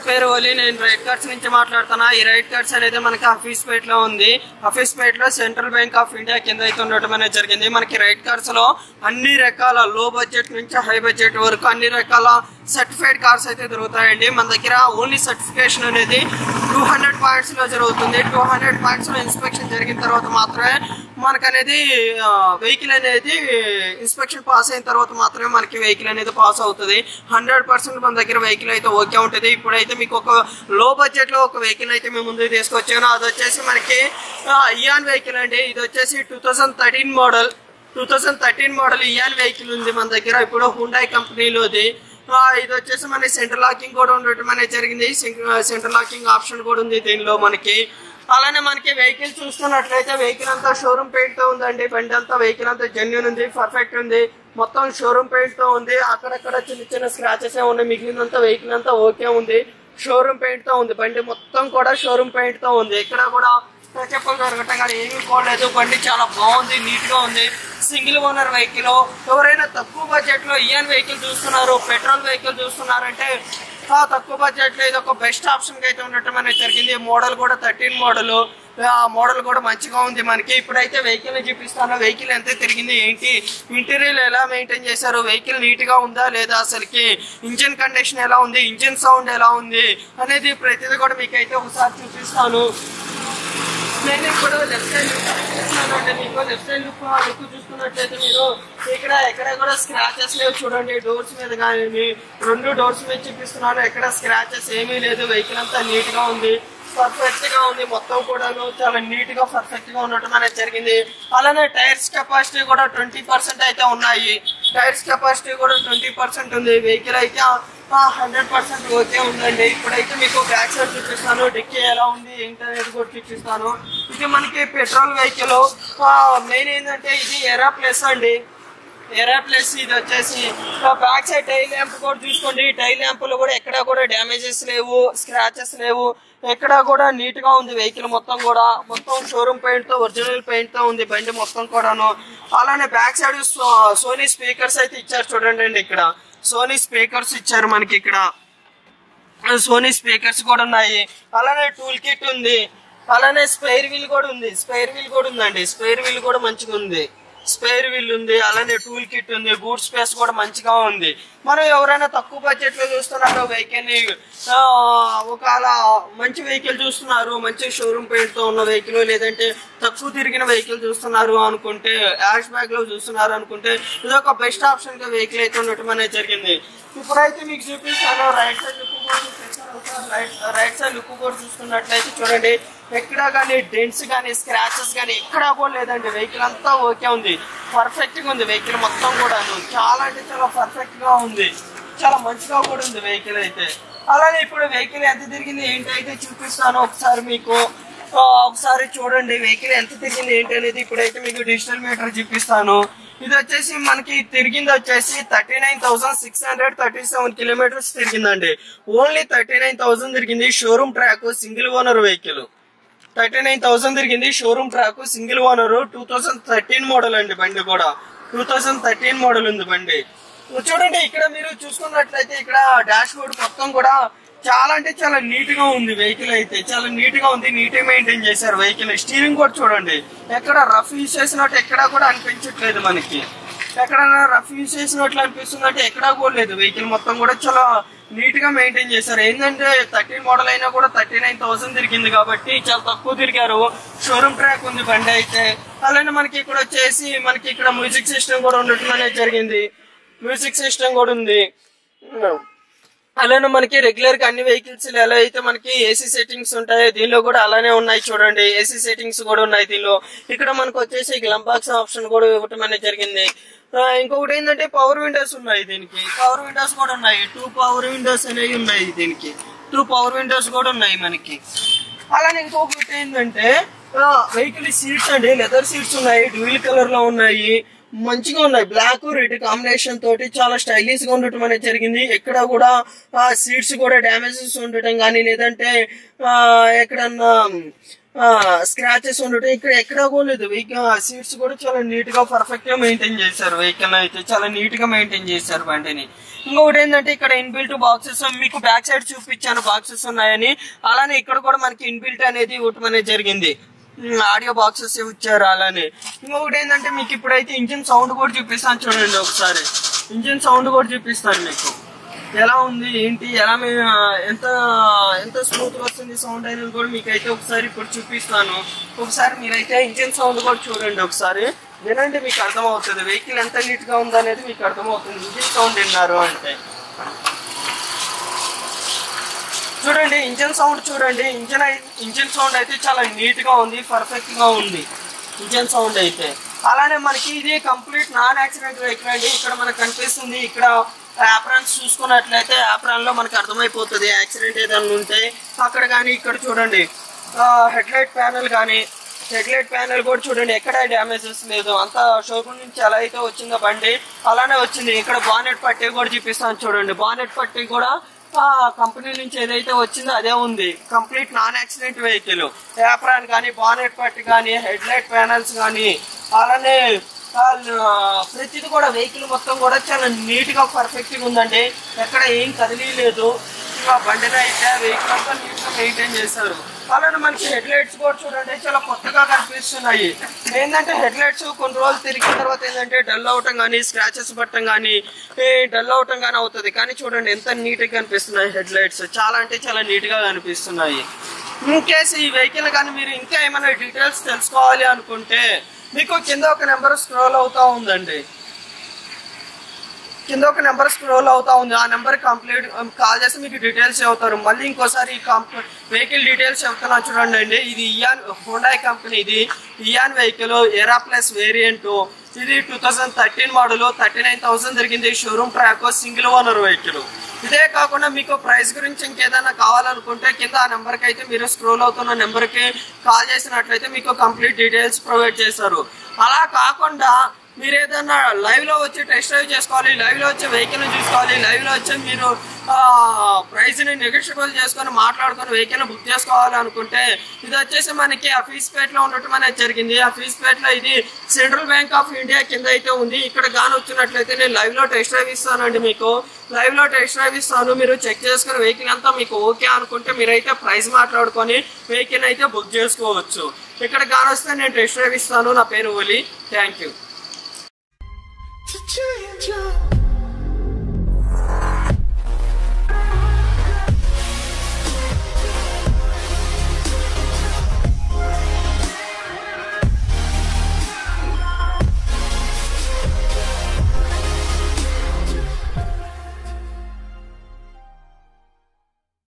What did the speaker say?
పేరు ఓలి నేను రైట్ కార్డ్స్ నుంచి మాట్లాడుతున్నా ఈ రైట్ కార్డ్స్ అనేది మనకి హఫీస్ పేట్ లో ఉంది హఫీస్ పేట్ లో సెంట్రల్ బ్యాంక్ ఆఫ్ ఇండియా కింద అయితే ఉండటం అనేది జరిగింది మనకి రైట్ కార్డ్స్ లో అన్ని రకాల లో బడ్జెట్ నుంచి హై బడ్జెట్ వరకు అన్ని రకాల సర్టిఫైడ్ కార్స్ అయితే దొరుకుతాయండి మన దగ్గర ఓన్లీ సర్టిఫికేషన్ అనేది టూ హండ్రెడ్ పాయింట్స్ లో జరుగుతుంది టూ హండ్రెడ్ పాయింట్స్ లో ఇన్స్పెక్షన్ జరిగిన తర్వాత మాత్రమే మనకు అనేది వెహికల్ అనేది ఇన్స్పెక్షన్ పాస్ అయిన తర్వాత మాత్రమే మనకి వెహికల్ అనేది పాస్ అవుతుంది హండ్రెడ్ పర్సెంట్ మన దగ్గర వెహికల్ అయితే ఓకే ఉంటుంది ఇప్పుడైతే మీకు ఒక లో బడ్జెట్ లో ఒక వెహికల్ అయితే మేము ముందుకు తీసుకొచ్చాను అది వచ్చేసి మనకి ఇయాన్ వెహికల్ అండి ఇది వచ్చేసి two thousand thirteen model two thousand thirteen model Eon vehicle ఉంది మన దగ్గర ఇప్పుడు హుండాయ్ కంపెనీలోది ఆ, ఇది వచ్చేసి మన సెంటర్ లాకింగ్ కూడా ఉండటం అనేది జరిగింది సెంటర్ లాకింగ్ ఆప్షన్ కూడా ఉంది దీనిలో మనకి అలానే మనకి వెహికల్ చూస్తున్నట్లయితే వెహికల్ అంతా షోరూమ్ పెయింట్ తో ఉందండి బండి అంతా వెహికల్ అంతా జెన్యున్ ఉంది పర్ఫెక్ట్ ఉంది మొత్తం షోరూమ్ పెయింట్ తో ఉంది అక్కడక్కడ చిన్న చిన్న స్క్రాచెస్ ఉన్నాయి మిగిలినంత వెహికల్ అంతా ఓకే ఉంది షోరూమ్ పెయింట్ తో ఉంది బండి మొత్తం కూడా షోరూమ్ పెయింట్ తో ఉంది ఇక్కడ కూడా చెప్పలు జరగటం కానీ ఏమీ పోలేదు బండి చాలా బాగుంది నీట్ గా ఉంది సింగిల్ ఓనర్ వెహికల్ ఎవరైనా తక్కువ బడ్జెట్ లో ఈఎన్ వెహికల్ చూస్తున్నారు పెట్రోల్ వెహికల్ చూస్తున్నారంటే ఆ తక్కువ బడ్జెట్ లో ఇది ఒక బెస్ట్ ఆప్షన్ గా అయితే ఉండటం అనేది జరిగింది మోడల్ కూడా థర్టీన్ మోడల్ ఆ మోడల్ కూడా మంచిగా ఉంది మనకి ఇప్పుడైతే వెహికల్ చూపిస్తాను వెహికల్ ఎంత తిరిగింది ఏంటి ఇంటీరియర్ ఎలా మెయింటైన్ చేశారు వెహికల్ నీట్ గా ఉందా లేదా అసలుకి ఇంజిన్ కండిషన్ ఎలా ఉంది ఇంజిన్ సౌండ్ ఎలా ఉంది అనేది ప్రతిదీ కూడా మీకైతే ఒకసారి చూపిస్తాను నేను ఇప్పుడు లెఫ్ట్ సైడ్ చూపిస్తున్నానంటే మీకు లెఫ్ట్ సైడ్ లుక్ లుక్ చూసుకున్నట్లయితే మీరు ఇక్కడ ఎక్కడ కూడా స్క్రాచెస్ లేవు చూడండి డోర్స్ మీద కానీ రెండు డోర్స్ మీద చూపిస్తున్నాను ఎక్కడ స్క్రాచెస్ ఏమీ లేదు వెహికల్ అంతా నీట్ గా ఉంది పర్ఫెక్ట్ గా ఉంది మొత్తం కూడాను చాలా నీట్ గా పర్ఫెక్ట్ గా ఉండటం అనేది జరిగింది అలానే టైర్స్ కెపాసిటీ కూడా ట్వంటీ పర్సెంట్ అయితే ఉన్నాయి టైర్స్ కెపాసిటీ కూడా ట్వంటీ పర్సెంట్ ఉంది వెహికల్ అయితే హండ్రెడ్ పర్సెంట్ ఓకే ఉందండి ఇప్పుడైతే మీకు బ్యాక్ సైడ్ చూపిస్తాను డిక్కీ ఎలా ఉంది ఏంటి అనేది కూడా చూపిస్తాను ఇది మనకి పెట్రోల్ వెహికల్ మెయిన్ ఏంటంటే ఇది ఎరా ప్లస్ అండి ఎరా ప్లస్ ఇది వచ్చేసి బ్యాక్ సైడ్ టైల్ ల్యాంప్ కూడా చూసుకోండి టైల్ ల్యాంపులు కూడా ఎక్కడ కూడా డ్యామేజెస్ లేవు స్క్రాచెస్ లేవు ఎక్కడ కూడా నీట్ గా ఉంది వెహికల్ మొత్తం కూడా మొత్తం షోరూమ్ పెయింట్ తో ఒరిజినల్ పెయింట్ తో ఉంది బండి మొత్తం కూడాను అలానే బ్యాక్ సైడ్ సోనీ స్పీకర్స్ అయితే ఇచ్చారు చూడండి అండి ఇక్కడ సోనీ స్పీకర్స్ ఇచ్చారు మనకి ఇక్కడ సోనీ స్పీకర్స్ కూడా ఉన్నాయి అలానే టూల్ కిట్ ఉంది అలానే స్పైర్ వీల్ కూడా ఉంది స్పైర్ వీల్ కూడా ఉందండి స్పైర్ వీల్ కూడా మంచిగా ఉంది స్పైర్ వీల్ ఉంది అలానే టూల్ కిట్ ఉంది బూట్ స్పేస్ కూడా మంచిగా ఉంది మనం ఎవరైనా తక్కువ బడ్జెట్ లో చూస్తున్నారు వెహికల్ ని ఆ, ఒకవేళ మంచి వెహికల్ చూస్తున్నారు మంచి షోరూమ్ పెయింట్ తో ఉన్న వెహికల్ లేదంటే తక్కువ తిరిగిన వెహికల్ చూస్తున్నారు అనుకుంటే యాష్ బ్యాగ్ లో చూస్తున్నారు అనుకుంటే ఇది ఒక బెస్ట్ ఆప్షన్ గా వెహికల్ అయితే ఉండటం అనేది జరిగింది ఇప్పుడైతే మీకు చూపిస్తాను రైట్ సైడ్ లుక్ కూడా చూపిస్తాను ఒకసారి రైట్ రైట్ సైడ్ లుక్ కూడా చూసుకున్నట్లయితే చూడండి ఎక్కడా కానీ డెంట్స్ కానీ స్క్రాచెస్ కానీ ఎక్కడా కూడా లేదండి వెహికల్ అంతా ఓకే ఉంది పర్ఫెక్ట్ గా ఉంది వెహికల్ మొత్తం కూడా చాలా అంటే చాలా పర్ఫెక్ట్ గా ఉంది చాలా మంచిగా కూడా ఉంది వెహికల్ అయితే అలానే ఇప్పుడు వెహికల్ ఎంత తిరిగింది ఏంటి అయితే చూపిస్తాను ఒకసారి మీకు ఆ, ఒకసారి చూడండి వెహికల్ ఎంత తిరిగింది ఏంటి అనేది ఇప్పుడైతే మీకు డిజిటల్ మీటర్ చూపిస్తాను ఇది వచ్చేసి మనకి తిరిగింది వచ్చేసి thirty nine thousand six hundred thirty seven kilometres తిరిగిందండి ఓన్లీ థర్టీ నైన్ థౌసండ్ తిరిగింది showroom track single owner vehicle thirty nine thousand తిరిగింది showroom track single owner two thousand thirteen model అండి బండి కూడా టూ థౌసండ్ థర్టీన్ మోడల్ ఉంది బండి చూడండి ఇక్కడ మీరు చూసుకున్నట్లయితే ఇక్కడ డాష్ బోర్డ్ మొత్తం కూడా చాలా అంటే చాలా నీట్ గా ఉంది వెహికల్ అయితే చాలా నీట్ గా ఉంది నీట్ గా మెయింటైన్ చేశారు వెహికల్ స్టీరింగ్ కూడా చూడండి ఎక్కడ రఫ్ యూజ్ చేసినట్టు ఎక్కడా కూడా అనిపించట్లేదు మనకి ఎక్కడైనా రఫ్ యూజ్ చేసినట్లు అనిపిస్తుంది అంటే ఎక్కడా కూడా లేదు వెహికల్ మొత్తం కూడా చాలా నీట్ గా మెయింటైన్ చేశారు ఏంటంటే థర్టీన్ మోడల్ అయినా కూడా థర్టీ నైన్ థౌసండ్ తిరిగింది కాబట్టి చాలా తక్కువ తిరిగారు షోరూమ్ ట్రాక్ ఉంది బండి అయితే అలానే మనకి ఇక్కడ వచ్చేసి మనకి ఇక్కడ మ్యూజిక్ సిస్టమ్ కూడా ఉండటం అనేది జరిగింది మ్యూజిక్ సిస్టమ్ కూడా ఉంది అలానే మనకి రెగ్యులర్ గా అన్ని వెహికల్స్ ఎలా అయితే మనకి ఏసీ సెట్టింగ్స్ ఉంటాయో దీనిలో కూడా అలానే ఉన్నాయి చూడండి ఏసీ సెట్టింగ్స్ కూడా ఉన్నాయి దీనిలో ఇక్కడ మనకు వచ్చేసి గ్లమ్ బాక్స్ ఆప్షన్ కూడా ఇవ్వటం అనేది జరిగింది ఆ, ఇంకొకటి ఏంటంటే పవర్ విండోస్ ఉన్నాయి దీనికి పవర్ విండోస్ కూడా ఉన్నాయి టూ పవర్ విండోస్ అనేవి ఉన్నాయి దీనికి టూ పవర్ విండోస్ కూడా ఉన్నాయి మనకి అలానే ఇంకొకటి ఏంటంటే వెహికల్ సీట్స్ అండి లెదర్ సీట్స్ ఉన్నాయి డ్యూల్ కలర్ లో ఉన్నాయి మంచిగా ఉన్నాయి బ్లాక్ రెడ్ కాంబినేషన్ తోటి చాలా స్టైలిష్ గా ఉండటం అనేది జరిగింది ఎక్కడ కూడా ఆ సీట్స్ కూడా డ్యామేజెస్ ఉండటం కానీ లేదంటే ఆ, ఎక్కడన్నా స్క్రాచెస్ ఉండటం ఇక్కడ ఎక్కడ కూడా లేదు వెహికల్ సీట్స్ కూడా చాలా నీట్ గా పర్ఫెక్ట్ గా మెయింటైన్ చేశారు వెహికల్ అయితే చాలా నీట్ గా మెయింటైన్ చేశారు బండిని ఇంకొకటి ఏంటంటే ఇక్కడ ఇన్బిల్ట్ బాక్సెస్ మీకు బ్యాక్ సైడ్ చూపించాను బాక్సెస్ ఉన్నాయని అలానే ఇక్కడ కూడా మనకి ఇన్బిల్ట్ అనేది ఇవ్వటం అనేది జరిగింది ఆడియో బాక్సెస్ ఇచ్చారు అలానే ఇంకొకటి ఏంటంటే మీకు ఇప్పుడైతే ఇంజిన్ సౌండ్ కూడా చూపిస్తాను చూడండి ఒకసారి ఇంజిన్ సౌండ్ కూడా చూపిస్తాను మీకు ఎలా ఉంది ఏంటి ఎలా మే- ఎంత ఎంత స్మూత్ గా వస్తుంది సౌండ్ అనేది కూడా మీకు అయితే ఒకసారి ఇప్పుడు చూపిస్తాను ఒకసారి మీరైతే ఇంజిన్ సౌండ్ కూడా చూడండి ఒకసారి వినండి మీకు అర్థమవుతుంది వెహికల్ ఎంత నీట్ గా ఉందనేది మీకు అర్థమవుతుంది ఇంజిన్ సౌండ్ విన్నారు అంటే చూడండి ఇంజిన్ సౌండ్ చూడండి ఇంజిన్ ఇంజిన్ సౌండ్ అయితే చాలా నీట్ గా ఉంది పర్ఫెక్ట్ గా ఉంది ఇంజిన్ సౌండ్ అయితే అలానే మనకి ఇది కంప్లీట్ నాన్ యాక్సిడెంట్ వెహికల్ అండి ఇక్కడ మనకు కనిపిస్తుంది ఇక్కడ యాప్రాన్స్ చూసుకున్నట్లయితే యాప్రాన్ లో మనకి అర్థమైపోతుంది యాక్సిడెంట్ ఏదైనా ఉంటే అక్కడ కానీ ఇక్కడ చూడండి హెడ్ లైట్ ప్యానల్ కానీ హెడ్ లైట్ ప్యానల్ కూడా చూడండి ఎక్కడ డ్యామేజెస్ లేదు అంత షోరూమ్ నుంచి ఎలా అయితే వచ్చిందో బండి అలానే వచ్చింది ఇక్కడ బానెట్ పట్టి కూడా చూపిస్తాను చూడండి బానెట్ పట్టి కూడా ఆ కంపెనీ నుంచి ఏదైతే వచ్చిందో అదే ఉంది complete non accident vehicle apron కానీ బానెట్ పట్టి కానీ హెడ్ లైట్ ప్యానల్స్ కానీ అలానే ఆ, ప్రతిది కూడా వెహికల్ మొత్తం కూడా చాలా నీట్ గా పర్ఫెక్ట్ గా ఉందండి ఎక్కడ ఏం కదిలీ లేదు ఇంకా బండిని అయితే వెహికల్ అంతా నీట్ గా మెయింటైన్ చేశారు అలానే మనకి హెడ్ లైట్స్ కూడా చూడండి చాలా కొత్తగా కనిపిస్తున్నాయి ఏంటంటే హెడ్ లైట్స్ కొన్ని రోజులు తిరిగిన తర్వాత ఏంటంటే డల్ అవటం కానీ స్క్రాచెస్ పట్టడం కానీ డల్ అవటం కానీ అవుతుంది కానీ చూడండి ఎంత నీట్ గా కనిపిస్తున్నాయి హెడ్ లైట్స్ చాలా అంటే చాలా నీట్ గా కనిపిస్తున్నాయి ఇన్ కేసు ఈ వెహికల్ కానీ మీరు ఇంకా ఏమైనా డీటెయిల్స్ తెలుసుకోవాలి అనుకుంటే మీకు కింద ఒక నెంబర్ స్క్రోల్ అవుతా ఉందండి కింద ఒక నెంబర్ స్క్రోల్ అవుతా ఉంది ఆ నెంబర్ కంప్లీట్ కాల్ చేస్తే మీకు డీటెయిల్స్ చెబుతారు మళ్ళీ ఇంకోసారి వెహికల్ డీటెయిల్స్ చెప్తున్నాను చూడండి అండి ఇది ఇయాన్ హోండాయ్ కంపెనీ ఇది Eon vehicle Era plus variant ఇది two thousand thirteen model thirty nine thousand జరిగింది showroom track single owner vehicle ఇదే కాకుండా మీకు ప్రైస్ గురించి ఇంకేదైనా కావాలనుకుంటే కింద ఆ నెంబర్కి అయితే మీరు స్క్రోల్ అవుతున్న నెంబర్కి కాల్ చేసినట్లయితే మీకు కంప్లీట్ డీటెయిల్స్ ప్రొవైడ్ చేస్తారు అలా కాకుండా మీరు ఏదైనా లైవ్ లో వచ్చి టెస్ట్ డ్రైవ్ చేసుకోవాలి లైవ్ లో వచ్చి వెహికల్ చూసుకోవాలి లైవ్ లో వచ్చి మీరు ప్రైస్ ని నెగోషియబుల్ చేసుకొని మాట్లాడుకొని వెహికల్ బుక్ చేసుకోవాలి అనుకుంటే ఇది వచ్చేసి మనకి అఫీస్పేట్ లో ఉండటం అనేది జరిగింది అఫీస్పేట్ లో ఇది సెంట్రల్ బ్యాంక్ ఆఫ్ ఇండియా కింద అయితే ఉంది ఇక్కడ గాని వచ్చినట్లయితే నేను లైవ్ లో టెస్ట్ డ్రైవ్ ఇస్తానండి మీకు లైవ్ లో టెస్ట్ డ్రైవ్ ఇస్తాను మీరు చెక్ చేసుకుని వెహికల్ అంతా మీకు ఓకే అనుకుంటే మీరైతే ప్రైస్ మాట్లాడుకొని వెహికల్ అయితే బుక్ చేసుకోవచ్చు ఇక్కడ గాని వస్తే నేను టెస్ట్ డ్రైవ్ ఇస్తాను నా పేరు ఓలి thank you to giant jump.